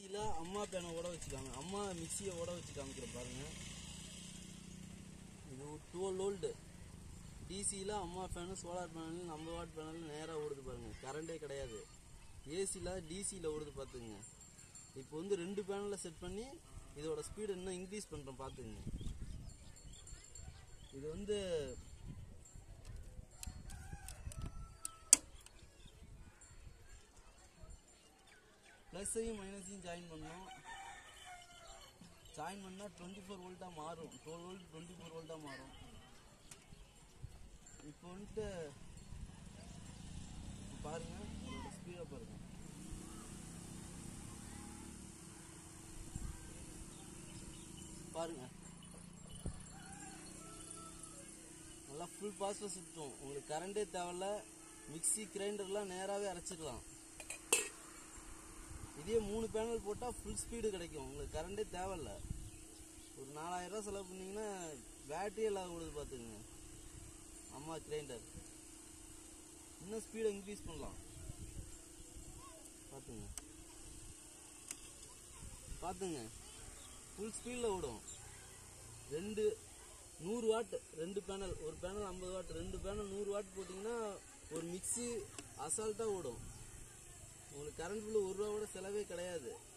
டிசியில் அம்மா பேனை ஓட வச்சுக்காங்க அம்மா மிக்சியை ஓட வச்சு காமிக்கிறேன் பாருங்க இது டுவெல் ஓல்டு டிசியில் அம்மா ஃபேனு சோலார் பேனல் நம்ம வாட் பேனல் நேராக ஓடுது பாருங்க கரண்டே கிடையாது ஏசியில் டிசியில் ஓடுது பார்த்துங்க இப்போ வந்து ரெண்டு பேனலில் செட் பண்ணி இதோட ஸ்பீடு இன்னும் இன்க்ரீஸ் பண்ணுறோம் பார்த்துங்க இது வந்து ப்ளஸ்ஸையும் மைனஸையும் ஜாயின் பண்ணோம் ஜாயின் பண்ணால் டுவெண்ட்டி ஃபோர் வோல்ட்டாக மாறும் டுவெல் வோல்ட் டுவெண்ட்டி ஃபோர் வோல்ட்டாக மாறும் இப்போ வந்துட்டு பாருங்க அதோட ஸ்பீடை பாருங்க பாருங்க நல்லா ஃபுல் பாஸ்ல சுற்றும் உங்களுக்கு கரண்டே தேவையில்ல மிக்ஸி கிரைண்டர்லாம் நேராகவே அரைச்சிடலாம் இதே மூணு பேனல் போட்டால் ஃபுல் ஸ்பீடு கிடைக்கும் உங்களுக்கு கரண்டே தேவையில்ல ஒரு நாலாயிரம் ரூபாய் செலவு பண்ணீங்கன்னா பேட்டரி எல்லாம் ஓடுது பார்த்துங்க அம்மா கிரைண்டர் இன்னும் ஸ்பீடை இன்க்ரீஸ் பண்ணலாம் பார்த்துங்க பார்த்துங்க ஃபுல் ஸ்பீடில் ஓடும் ரெண்டு நூறு வாட் ரெண்டு பேனல் ஒரு பேனல் ஐம்பது வாட் ரெண்டு பேனல் நூறு வாட் போட்டிங்கன்னா ஒரு மிக்ஸி அசால்ட்டாக ஓடும் உங்களுக்கு கரண்ட் பில்லு ஒரு ரூபா கூட செலவே கிடையாது